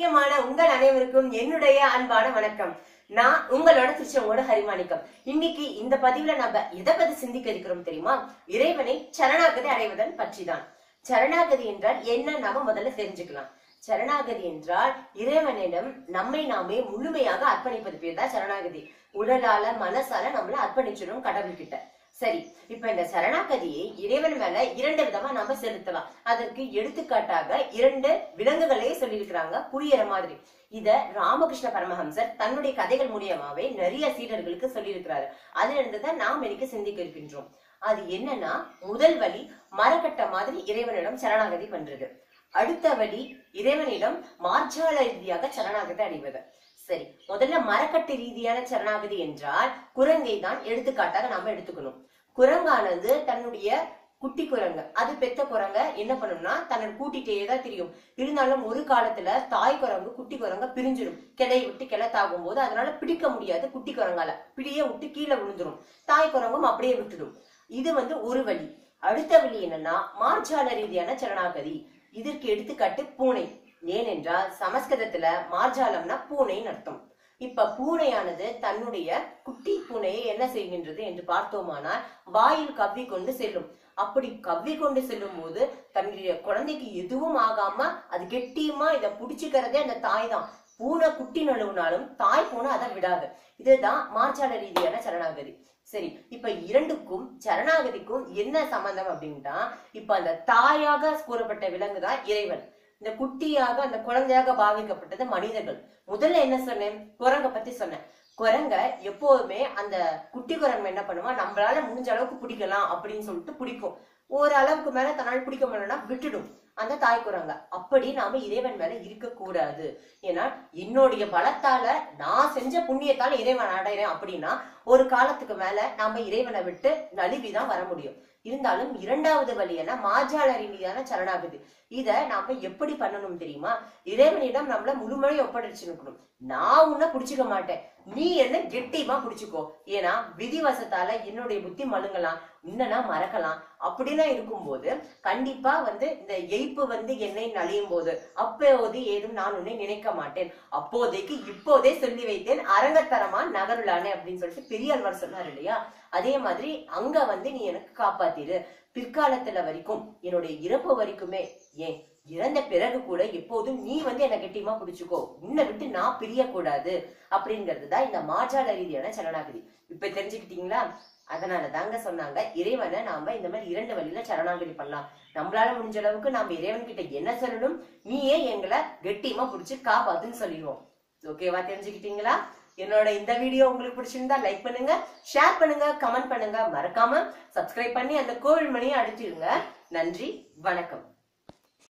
பிரியமான உங்கள் அனைவருக்கும் என்னுடைய அன்பான வணக்கம் நான் உங்களோட திருச்செங்கோட ஹரிமாணிக்கம் இன்னைக்கு இந்த பதிவுல நம்ம எதை பத்தி சிந்திக்க இருக்கிறோம் தெரியுமா இறைவனை சரணாகதி அடைவதன் பற்றிதான் சரணாகதி என்றால் என்ன நாம முதல்ல தெரிஞ்சுக்கலாம் சரணாகதி என்றால் இறைவனிடம் நம்மை நாமே முழுமையாக அர்ப்பணிப்பது பேர் தான் சரணாகதி உடலால மனசால நம்மள அர்ப்பணிச்சிடும் கடவுள்கிட்ட சரி இப்ப இந்த சரணாகதியை இறைவன் மேல இரண்டு விதமா நாம செலுத்தலாம் அதற்கு எடுத்துக்காட்டாக இரண்டு விலங்குகளையே சொல்லியிருக்கிறாங்க புரியற மாதிரி இத ராமகிருஷ்ண பரமஹம்சர் தன்னுடைய கதைகள் மூலியமாவே நிறைய சீடர்களுக்கு சொல்லியிருக்கிறாரு அதுல இருந்துதான் நாம் இன்னைக்கு சிந்திக்க இருக்கின்றோம் அது என்னன்னா முதல் வழி மரக்கட்ட மாதிரி இறைவனிடம் சரணாகதி பண்றது அடுத்த வழி இறைவனிடம் மார்ஜால ரீதியாக சரணாகதி அடைவது சரி முதல்ல மரக்கட்டு ரீதியான சரணாகதி என்றால் குரங்கை தான் எடுத்துக்காட்டாக நாம எடுத்துக்கணும் குரங்கானது தன்னுடைய குட்டி குரங்கு அது பெத்த குரங்க என்ன பண்ணும்னா தன்னை கூட்டிட்டே தான் தெரியும் இருந்தாலும் ஒரு காலத்துல தாய் குரங்கு குட்டி குரங்க பிரிஞ்சிடும் கிளையை விட்டு கிளை தாகும் போது அதனால பிடிக்க முடியாது குட்டி குரங்கால பிடிய விட்டு கீழே விழுந்துரும் தாய் குரங்கும் அப்படியே விட்டுடும் இது வந்து ஒரு வழி அடுத்த வழி என்னன்னா மார்ஜால ரீதியான சரணாகதி இதற்கு எடுத்துக்காட்டு பூனை ஏனென்றால் சமஸ்கிருதத்துல மார்ஜாலம்னா பூனைன்னு அர்த்தம் இப்ப பூனையானது தன்னுடைய குட்டி பூனையை என்ன செய்கின்றது என்று பார்த்தோமானால் வாயில் கவ்வி கொண்டு செல்லும் அப்படி கவ்வி கொண்டு செல்லும் போது தன்னுடைய குழந்தைக்கு எதுவும் ஆகாம அது கெட்டியமா இத புடிச்சுக்கிறதே அந்த தாய் தான் பூனை குட்டி நழுவுனாலும் தாய் பூனை அதை விடாது இதுதான் மார்ச்சால ரீதியான சரணாகதி சரி இப்ப இரண்டுக்கும் சரணாகதிக்கும் என்ன சம்பந்தம் அப்படின்ட்டா இப்ப அந்த தாயாக கூறப்பட்ட விலங்கு தான் இறைவன் இந்த குட்டியாக அந்த குழந்தையாக பாவிக்கப்பட்டது மனிதர்கள் முதல்ல என்ன சொன்னேன் குரங்க பத்தி சொன்னேன் குரங்க எப்போதுமே அந்த குட்டி குரங்கு என்ன பண்ணுமா நம்மளால முடிஞ்ச அளவுக்கு பிடிக்கலாம் அப்படின்னு சொல்லிட்டு பிடிக்கும் ஒரு அளவுக்கு மேல தன்னால் பிடிக்க முடியலன்னா விட்டுடும் அந்த தாய் குரங்க அப்படி நாம இறைவன் மேல இருக்க கூடாது ஏன்னா என்னுடைய பலத்தால நான் செஞ்ச புண்ணியத்தால இறைவன் அடைகிறேன் அப்படின்னா ஒரு காலத்துக்கு மேல நாம இறைவனை விட்டு நழுவிதான் வர முடியும் இருந்தாலும் இரண்டாவது வழி என்ன மாஜால ரீதியான சரணாகதி இத நாம எப்படி பண்ணணும் தெரியுமா இறைவனிடம் நம்மள முழுமையை ஒப்படைச்சிருக்கணும் நான் உன்னை புடிச்சுக்க மாட்டேன் நீ என்ன கெட்டியமா புடிச்சுக்கோ ஏன்னா விதிவசத்தால என்னுடைய புத்தி மழுங்கலாம் இன்னனா மறக்கலாம் அப்படிலாம் இருக்கும்போது கண்டிப்பா வந்து இந்த எய்ப்பு வந்து என்னை நலியும் போது அப்போது ஏதும் நான் உன்னை நினைக்க மாட்டேன் அப்போதைக்கு இப்போதே சொல்லி வைத்தேன் அரங்கத்தரமா நகருளானே அப்படின்னு சொல்லிட்டு பெரியாழ்வார் சொன்னார் இல்லையா அதே மாதிரி அங்க வந்து நீ எனக்கு காப்பாத்திரு பிற்காலத்துல வரைக்கும் என்னுடைய இறப்பு வரைக்குமே ஏன் இறந்த பிறகு கூட எப்போதும் நீ வந்து என்ன கெட்டியமா பிடிச்சுக்கோ உன்னை விட்டு நான் பிரியக்கூடாது அப்படிங்கிறது தான் இந்த மாஜால ரீதியான சரணாகதி இப்ப தெரிஞ்சுக்கிட்டீங்களா அதனால தாங்க சொன்னாங்க இறைவனை நாம இந்த மாதிரி இரண்டு வழியில சரணாகதி பண்ணலாம் நம்மளால முடிஞ்ச அளவுக்கு நாம இறைவன் கிட்ட என்ன சொல்லணும் நீயே எங்களை கெட்டியமா பிடிச்சு காப்பாத்துன்னு சொல்லிடுவோம் ஓகேவா தெரிஞ்சுக்கிட்டீங்களா என்னோட இந்த வீடியோ உங்களுக்கு பிடிச்சிருந்தா லைக் பண்ணுங்க ஷேர் பண்ணுங்க கமெண்ட் பண்ணுங்க மறக்காம சப்ஸ்கிரைப் பண்ணி அந்த கோவில் மணியை அடிச்சிருங்க நன்றி வணக்கம்